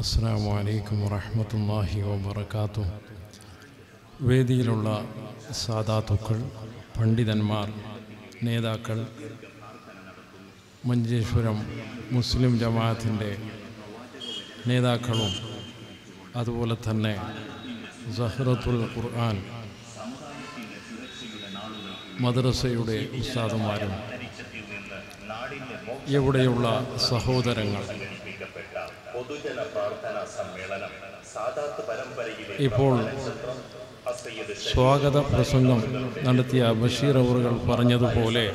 അസ്സാം വലൈക്കും വറഹമത്തല്ലാഹി വബർക്കാത്തു വേദിയിലുള്ള സാദാത്തുക്കൾ പണ്ഡിതന്മാർ നേതാക്കൾ മഞ്ചേശ്വരം മുസ്ലിം ജമാഅത്തിൻ്റെ നേതാക്കളും അതുപോലെ തന്നെ സഹ്റത്തുൽ ഖുർആൻ മദ്രസയുടെ ഉസ്താദുമാരും ഇവിടെയുള്ള സഹോദരങ്ങൾ പൊതുജന പ്രാർത്ഥനാ സമ്മേളനം സാദാത്ത് പരമ്പരയിലെ ഇപ്പോൾ അസയ്യദ് സ്വാഗത പ്രസംഗം നടത്തിയ ബഷീർ അവറുകൾ പറഞ്ഞതുപോലെ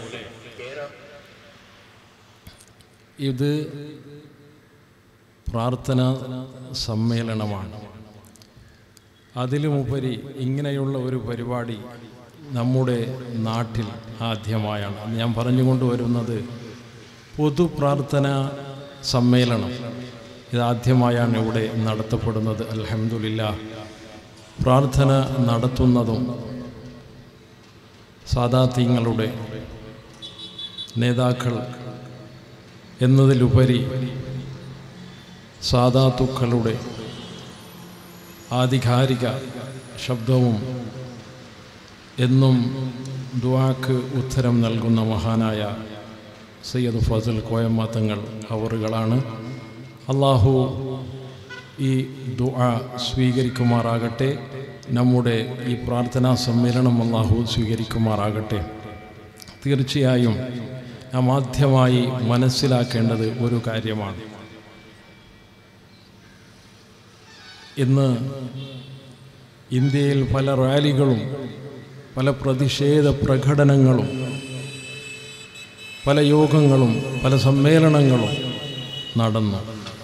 ഇത് പ്രാർത്ഥന സമ്മേളനമാണ് അതിലുമുപരി ഇങ്ങനെയുള്ള ഒരു പരിപാടി നമ്മുടെ നാട്ടിൽ ആദ്യമായാണ് ഞാൻ പറഞ്ഞുകൊണ്ടുവരുന്നത് പൊതു പ്രാർത്ഥന സമ്മേളനം ഇതാദ്യമായാണ് ഇവിടെ നടത്തപ്പെടുന്നത് അലഹമില്ല പ്രാർത്ഥന നടത്തുന്നതും സാദാത്യങ്ങളുടെ നേതാക്കൾ എന്നതിലുപരി സാദാത്തുക്കളുടെ ആധികാരിക ശബ്ദവും എന്നും ദുവാക്ക് ഉത്തരം നൽകുന്ന മഹാനായ സയ്യദ് ഫസൽ കോയമാത്തങ്ങൾ അവറുകളാണ് അള്ളാഹു ഈ ദുആ സ്വീകരിക്കുമാറാകട്ടെ നമ്മുടെ ഈ പ്രാർത്ഥനാ സമ്മേളനം അള്ളാഹു സ്വീകരിക്കുമാറാകട്ടെ തീർച്ചയായും നാം ആദ്യമായി മനസ്സിലാക്കേണ്ടത് ഒരു കാര്യമാണ് ഇന്ന് ഇന്ത്യയിൽ പല റാലികളും പല പ്രതിഷേധ പ്രകടനങ്ങളും പല യോഗങ്ങളും പല സമ്മേളനങ്ങളും നടന്നു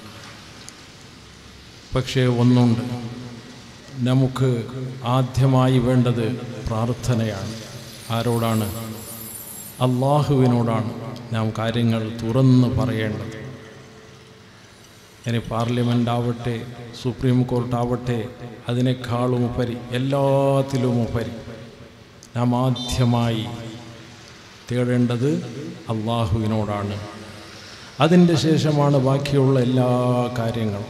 പക്ഷേ ഒന്നുണ്ട് നമുക്ക് ആദ്യമായി വേണ്ടത് പ്രാർത്ഥനയാണ് ആരോടാണ് അള്ളാഹുവിനോടാണ് നാം കാര്യങ്ങൾ തുറന്ന് പറയേണ്ടത് ഇനി പാർലമെൻ്റ് ആവട്ടെ സുപ്രീം കോർട്ടാവട്ടെ അതിനേക്കാളും ഉപരി എല്ലാത്തിലും ഉപരി നാം ആദ്യമായി തേടേണ്ടത് അള്ളാഹുവിനോടാണ് അതിൻ്റെ ശേഷമാണ് ബാക്കിയുള്ള എല്ലാ കാര്യങ്ങളും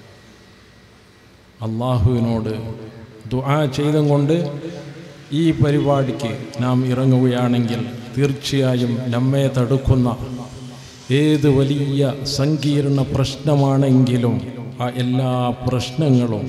അള്ളാഹുവിനോട് ദുആ ചെയ്തും കൊണ്ട് ഈ പരിപാടിക്ക് നാം ഇറങ്ങുകയാണെങ്കിൽ തീർച്ചയായും നമ്മെ തടുക്കുന്ന ഏത് വലിയ സങ്കീർണ പ്രശ്നമാണെങ്കിലും ആ എല്ലാ പ്രശ്നങ്ങളും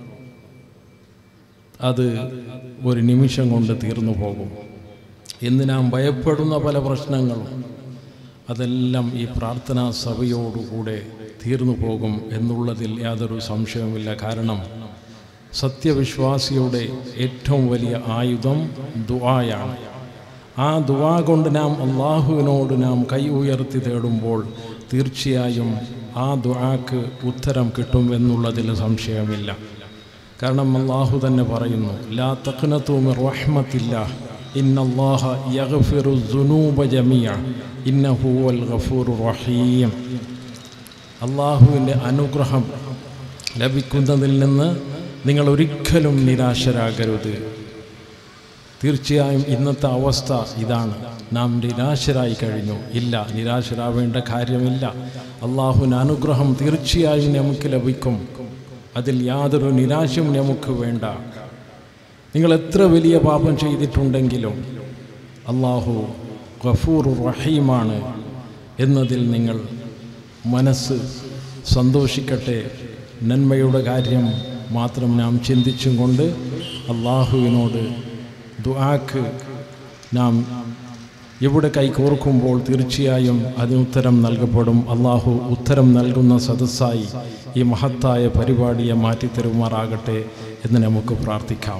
അത് ഒരു നിമിഷം കൊണ്ട് തീർന്നു പോകും ഇന്ന് നാം ഭയപ്പെടുന്ന പല പ്രശ്നങ്ങളും അതെല്ലാം ഈ പ്രാർത്ഥനാ സഭയോടുകൂടെ തീർന്നു പോകും എന്നുള്ളതിൽ യാതൊരു സംശയവുമില്ല കാരണം സത്യവിശ്വാസിയുടെ ഏറ്റവും വലിയ ആയുധം ദുആയാണ് ആ ദുആ കൊണ്ട് നാം അള്ളാഹുവിനോട് നാം കൈ ഉയർത്തി തേടുമ്പോൾ തീർച്ചയായും ആ ദുആക്ക് ഉത്തരം കിട്ടും എന്നുള്ളതിൽ സംശയമില്ല കാരണം അള്ളാഹു തന്നെ പറയുന്നു ലാ തഖ്നതു മിർ റഹ്മത്തില്ല ഇന്നല്ലാഹ യഗ്ഫിറു ദുനൂബ ജമിയ ഇന്നഹു വൽ ഗഫൂറു റഹീം അള്ളാഹുവിൻ്റെ അനുഗ്രഹം ലഭിക്കുന്നതിൽ നിന്ന് നിങ്ങൾ ഒരിക്കലും നിരാശരാകരുത് തീർച്ചയായും ഇന്നത്തെ അവസ്ഥ ഇതാണ് നാം നിരാശരായി കഴിഞ്ഞു ഇല്ല നിരാശരാവേണ്ട കാര്യമില്ല അള്ളാഹുവിന് അനുഗ്രഹം തീർച്ചയായും നമുക്ക് ലഭിക്കും അതിൽ യാതൊരു നിരാശയും നമുക്ക് വേണ്ട നിങ്ങൾ എത്ര വലിയ പാപം ചെയ്തിട്ടുണ്ടെങ്കിലും അള്ളാഹു ഗഫൂർ റഹീമാണ് എന്നതിൽ നിങ്ങൾ മനസ്സ് സന്തോഷിക്കട്ടെ നന്മയുടെ കാര്യം മാത്രം നാം ചിന്തിച്ചും കൊണ്ട് അള്ളാഹുവിനോട് ദുആക്ക് നാം എവിടെ കൈകോർക്കുമ്പോൾ തീർച്ചയായും അതിന് ഉത്തരം നൽകപ്പെടും അള്ളാഹു ഉത്തരം നൽകുന്ന സദസ്സായി ഈ മഹത്തായ പരിപാടിയെ മാറ്റിത്തരുമാറാകട്ടെ എന്ന് നമുക്ക് പ്രാർത്ഥിക്കാം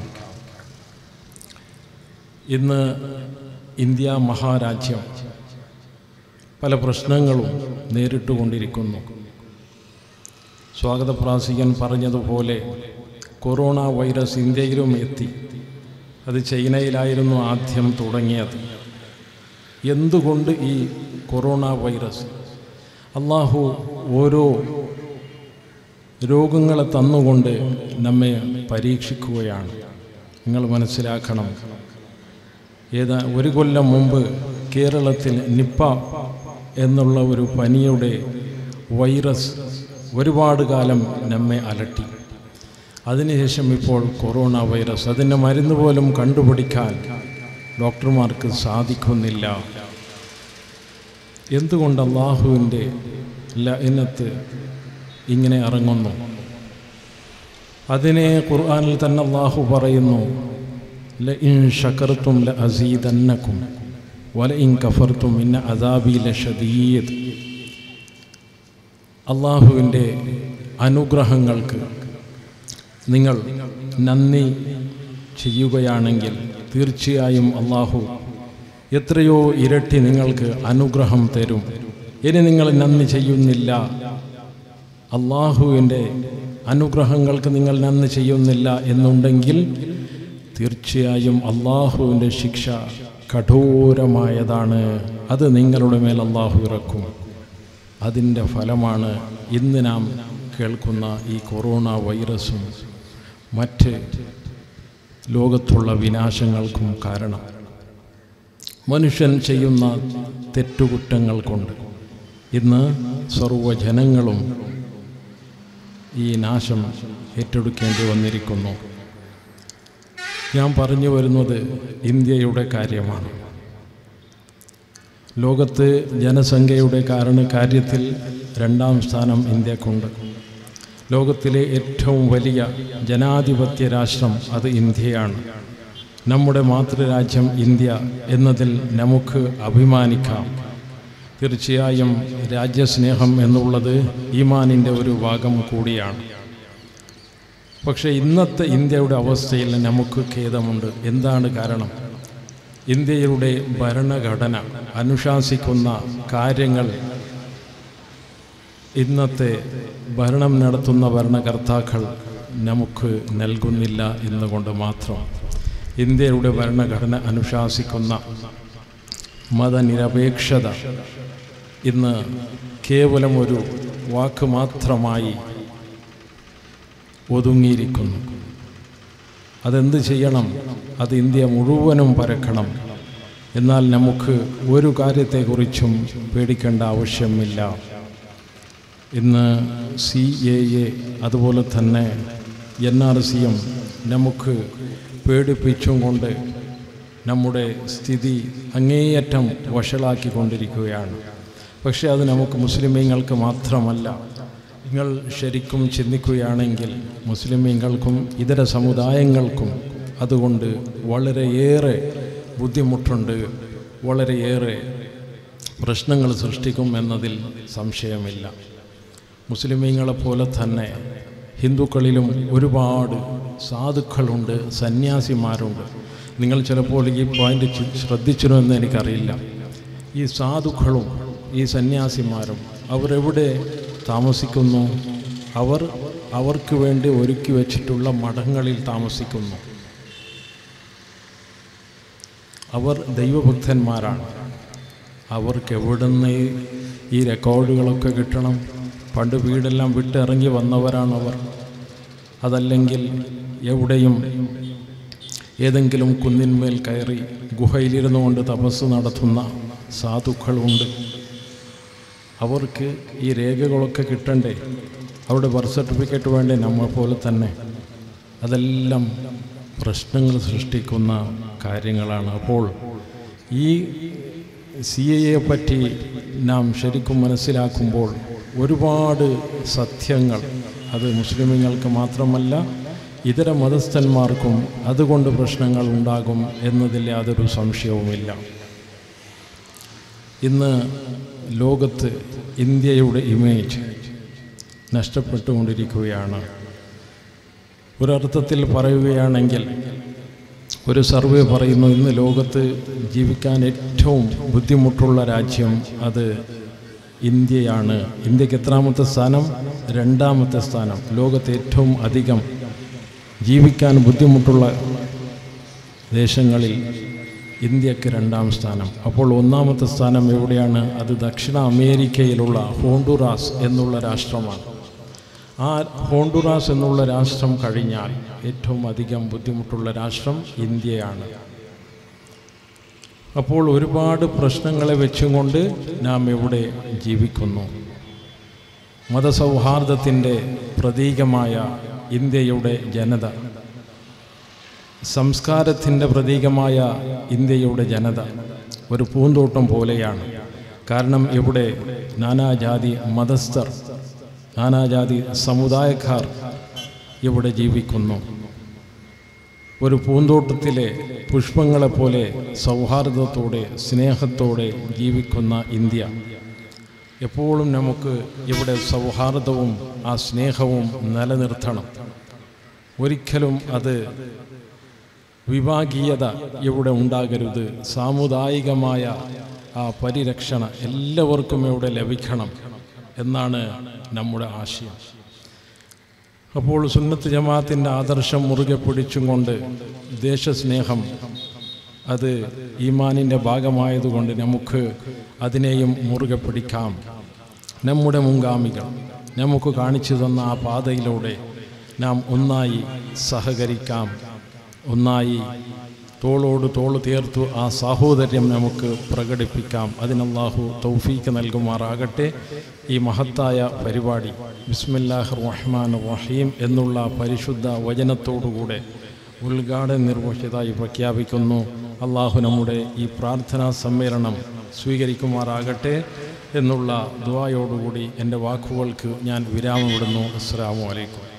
ഇന്ന് ഇന്ത്യ മഹാരാജ്യം പല പ്രശ്നങ്ങളും നേരിട്ടുകൊണ്ടിരിക്കുന്നു സ്വാഗത പ്രാസികൻ പറഞ്ഞതുപോലെ കൊറോണ വൈറസ് ഇന്ത്യയിലും എത്തി അത് ചൈനയിലായിരുന്നു ആദ്യം തുടങ്ങിയത് എന്തുകൊണ്ട് ഈ കൊറോണ വൈറസ് അള്ളാഹു ഓരോ രോഗങ്ങളെ തന്നുകൊണ്ട് നമ്മെ പരീക്ഷിക്കുകയാണ് നിങ്ങൾ മനസ്സിലാക്കണം ഏതാ ഒരു കൊല്ലം മുമ്പ് കേരളത്തിൽ നിപ്പ എന്നുള്ള ഒരു പനിയുടെ വൈറസ് ഒരുപാട് കാലം നമ്മെ അലട്ടി അതിനുശേഷം ഇപ്പോൾ കൊറോണ വൈറസ് അതിൻ്റെ മരുന്ന് പോലും കണ്ടുപിടിക്കാൻ ഡോക്ടർമാർക്ക് സാധിക്കുന്നില്ല എന്തുകൊണ്ട് അള്ളാഹുവിൻ്റെ ലഇനത്ത് ഇങ്ങനെ ഇറങ്ങുന്നു അതിനെ ഖുർആനിൽ തന്നെ അള്ളാഹു പറയുന്നു ല ഇൻ ഷക്കർത്തും ല അസീദന്നക്കും വല ഇൻ കഫർത്തും ഇന്ന അദാബി ല ഷദീദ് അള്ളാഹുവിൻ്റെ അനുഗ്രഹങ്ങൾക്ക് നിങ്ങൾ നന്ദി ചെയ്യുകയാണെങ്കിൽ തീർച്ചയായും അള്ളാഹു എത്രയോ ഇരട്ടി നിങ്ങൾക്ക് അനുഗ്രഹം തരും ഇനി നിങ്ങൾ നന്ദി ചെയ്യുന്നില്ല അള്ളാഹുവിൻ്റെ അനുഗ്രഹങ്ങൾക്ക് നിങ്ങൾ നന്ദി ചെയ്യുന്നില്ല എന്നുണ്ടെങ്കിൽ തീർച്ചയായും അള്ളാഹുവിൻ്റെ ശിക്ഷ കഠോരമായതാണ് അത് നിങ്ങളുടെ മേൽ അള്ളാഹു ഇറക്കും അതിൻ്റെ ഫലമാണ് ഇന്ന് നാം കേൾക്കുന്ന ഈ കൊറോണ വൈറസും മറ്റ് ലോകത്തുള്ള വിനാശങ്ങൾക്കും കാരണം മനുഷ്യൻ ചെയ്യുന്ന തെറ്റുകുറ്റങ്ങൾ കൊണ്ട് ഇന്ന് സർവ്വജനങ്ങളും ഈ നാശം ഏറ്റെടുക്കേണ്ടി വന്നിരിക്കുന്നു ഞാൻ പറഞ്ഞു വരുന്നത് ഇന്ത്യയുടെ കാര്യമാണ് ലോകത്ത് ജനസംഖ്യയുടെ കാരണ കാര്യത്തിൽ രണ്ടാം സ്ഥാനം ഇന്ത്യക്കുണ്ട് ലോകത്തിലെ ഏറ്റവും വലിയ ജനാധിപത്യ രാഷ്ട്രം അത് ഇന്ത്യയാണ് നമ്മുടെ മാതൃരാജ്യം ഇന്ത്യ എന്നതിൽ നമുക്ക് അഭിമാനിക്കാം തീർച്ചയായും രാജ്യസ്നേഹം എന്നുള്ളത് ഈമാനിൻ്റെ ഒരു ഭാഗം കൂടിയാണ് പക്ഷേ ഇന്നത്തെ ഇന്ത്യയുടെ അവസ്ഥയിൽ നമുക്ക് ഖേദമുണ്ട് എന്താണ് കാരണം ഇന്ത്യയുടെ ഭരണഘടന അനുശാസിക്കുന്ന കാര്യങ്ങൾ ഇന്നത്തെ ഭരണം നടത്തുന്ന ഭരണകർത്താക്കൾ നമുക്ക് നൽകുന്നില്ല എന്നുകൊണ്ട് മാത്രം ഇന്ത്യയുടെ ഭരണഘടന അനുശാസിക്കുന്ന മതനിരപേക്ഷത ഇന്ന് കേവലം ഒരു വാക്ക് മാത്രമായി ഒതുങ്ങിയിരിക്കുന്നു അതെന്ത് ചെയ്യണം അത് ഇന്ത്യ മുഴുവനും പരക്കണം എന്നാൽ നമുക്ക് ഒരു കാര്യത്തെക്കുറിച്ചും പേടിക്കേണ്ട ആവശ്യമില്ല ഇന്ന് സി എ എ അതുപോലെ തന്നെ എൻ ആർ സിയും നമുക്ക് പേടിപ്പിച്ചും കൊണ്ട് നമ്മുടെ സ്ഥിതി അങ്ങേയറ്റം വഷളാക്കിക്കൊണ്ടിരിക്കുകയാണ് പക്ഷേ അത് നമുക്ക് മുസ്ലിമീങ്ങൾക്ക് മാത്രമല്ല നിങ്ങൾ ശരിക്കും ചിന്തിക്കുകയാണെങ്കിൽ മുസ്ലിമീങ്ങൾക്കും ഇതര സമുദായങ്ങൾക്കും അതുകൊണ്ട് വളരെയേറെ ബുദ്ധിമുട്ടുണ്ട് വളരെയേറെ പ്രശ്നങ്ങൾ സൃഷ്ടിക്കും എന്നതിൽ സംശയമില്ല മുസ്ലിമീങ്ങളെപ്പോലെ തന്നെ ഹിന്ദുക്കളിലും ഒരുപാട് സാധുക്കളുണ്ട് സന്യാസിമാരുണ്ട് നിങ്ങൾ ചിലപ്പോൾ ഈ പോയിന്റ് ചി- ശ്രദ്ധിച്ചിരുമെന്ന് എനിക്കറിയില്ല ഈ സാധുക്കളും ഈ സന്യാസിമാരും അവരെവിടെ താമസിക്കുന്നു അവർ അവർക്ക് വേണ്ടി ഒരുക്കി വച്ചിട്ടുള്ള മഠങ്ങളിൽ താമസിക്കുന്നു അവർ ദൈവഭക്തന്മാരാണ് അവർക്ക് എവിടുന്ന് ഈ- ഈ റെക്കോർഡുകളൊക്കെ കിട്ടണം പണ്ട് വീടെല്ലാം വിട്ടിറങ്ങി വന്നവരാണ് അവർ അതല്ലെങ്കിൽ എവിടെയും ഏതെങ്കിലും കുന്നിന്മേൽ കയറി ഗുഹയിലിരുന്നു കൊണ്ട് തപസ് നടത്തുന്ന സാധുക്കളുണ്ട് അവർക്ക് ഈ രേഖകളൊക്കെ കിട്ടണ്ടേ അവരുടെ ബർത്ത് സർട്ടിഫിക്കറ്റ് വേണ്ടേ നമ്മെ പോലെ തന്നെ അതെല്ലാം പ്രശ്നങ്ങൾ സൃഷ്ടിക്കുന്ന കാര്യങ്ങളാണ് അപ്പോൾ ഈ സി എയെ പറ്റി നാം ശരിക്കും മനസ്സിലാക്കുമ്പോൾ ഒരുപാട് സത്യങ്ങൾ അത് മുസ്ലിമുകൾക്ക് മാത്രമല്ല ഇതര മതസ്ഥന്മാർക്കും അതുകൊണ്ട് പ്രശ്നങ്ങൾ ഉണ്ടാകും എന്നതിൽ യാതൊരു സംശയവുമില്ല ഇന്ന് ലോകത്ത് ഇന്ത്യയുടെ ഇമേജ് നഷ്ടപ്പെട്ടുകൊണ്ടിരിക്കുകയാണ് ഒരർത്ഥത്തിൽ പറയുകയാണെങ്കിൽ ഒരു സർവേ പറയുന്നു ഇന്ന് ലോകത്ത് ജീവിക്കാൻ ഏറ്റവും ബുദ്ധിമുട്ടുള്ള രാജ്യം അത് ഇന്ത്യയാണ് ഇന്ത്യക്ക് എത്രാമത്തെ സ്ഥാനം രണ്ടാമത്തെ സ്ഥാനം ലോകത്ത് ഏറ്റവും അധികം ജീവിക്കാൻ ബുദ്ധിമുട്ടുള്ള ദേശങ്ങളിൽ ഇന്ത്യക്ക് രണ്ടാം സ്ഥാനം അപ്പോൾ ഒന്നാമത്തെ സ്ഥാനം എവിടെയാണ് അത് ദക്ഷിണ അമേരിക്കയിലുള്ള ഹോണ്ടുറാസ് എന്നുള്ള രാഷ്ട്രമാണ് ആ ഹോണ്ടുറാസ് എന്നുള്ള രാഷ്ട്രം കഴിഞ്ഞാൽ ഏറ്റവും അധികം ബുദ്ധിമുട്ടുള്ള രാഷ്ട്രം ഇന്ത്യയാണ് അപ്പോൾ ഒരുപാട് പ്രശ്നങ്ങളെ വെച്ചുകൊണ്ട് നാം ഇവിടെ ജീവിക്കുന്നു മതസൗഹാർദ്ദത്തിൻ്റെ പ്രതീകമായ ഇന്ത്യയുടെ ജനത സംസ്കാരത്തിൻ്റെ പ്രതീകമായ ഇന്ത്യയുടെ ജനത ഒരു പൂന്തോട്ടം പോലെയാണ് കാരണം ഇവിടെ നാനാജാതി മതസ്ഥർ നാനാജാതി സമുദായക്കാർ ഇവിടെ ജീവിക്കുന്നു ഒരു പൂന്തോട്ടത്തിലെ പുഷ്പങ്ങളെപ്പോലെ സൗഹാർദ്ദത്തോടെ സ്നേഹത്തോടെ ജീവിക്കുന്ന ഇന്ത്യ എപ്പോഴും നമുക്ക് ഇവിടെ സൗഹാർദ്ദവും ആ സ്നേഹവും നിലനിർത്തണം ഒരിക്കലും അത് വിഭാഗീയത ഇവിടെ ഉണ്ടാകരുത് സാമുദായികമായ ആ പരിരക്ഷണ എല്ലാവർക്കും ഇവിടെ ലഭിക്കണം എന്നാണ് നമ്മുടെ ആശയം അപ്പോൾ സുന്നത്ത് ജമാഅത്തിൻ്റെ ആദർശം മുറുകെ പിടിച്ചും കൊണ്ട് ദേശസ്നേഹം അത് ഈമാനിൻ്റെ ഭാഗമായതുകൊണ്ട് നമുക്ക് അതിനെയും മുറുകെ പിടിക്കാം നമ്മുടെ മുൻഗാമികൾ നമുക്ക് കാണിച്ചു തന്ന ആ പാതയിലൂടെ നാം ഒന്നായി സഹകരിക്കാം ഒന്നായി തോളോട് തോൾ തീർത്തു ആ സാഹോദര്യം നമുക്ക് പ്രകടിപ്പിക്കാം അതിനല്ലാഹു തൗഫീക്ക് നൽകുമാറാകട്ടെ ഈ മഹത്തായ പരിപാടി ബിസ്മില്ലാഹ് റഹ്മാൻ റഹീം എന്നുള്ള പരിശുദ്ധ വചനത്തോടുകൂടെ ഉദ്ഘാടനം നിർവഹിച്ചതായി പ്രഖ്യാപിക്കുന്നു അള്ളാഹു നമ്മുടെ ഈ പ്രാർത്ഥനാ സമ്മേളനം സ്വീകരിക്കുമാറാകട്ടെ എന്നുള്ള ദുവായോടുകൂടി എൻ്റെ വാക്കുകൾക്ക് ഞാൻ വിരാമമിടുന്നു അസ്സാം വലൈക്കും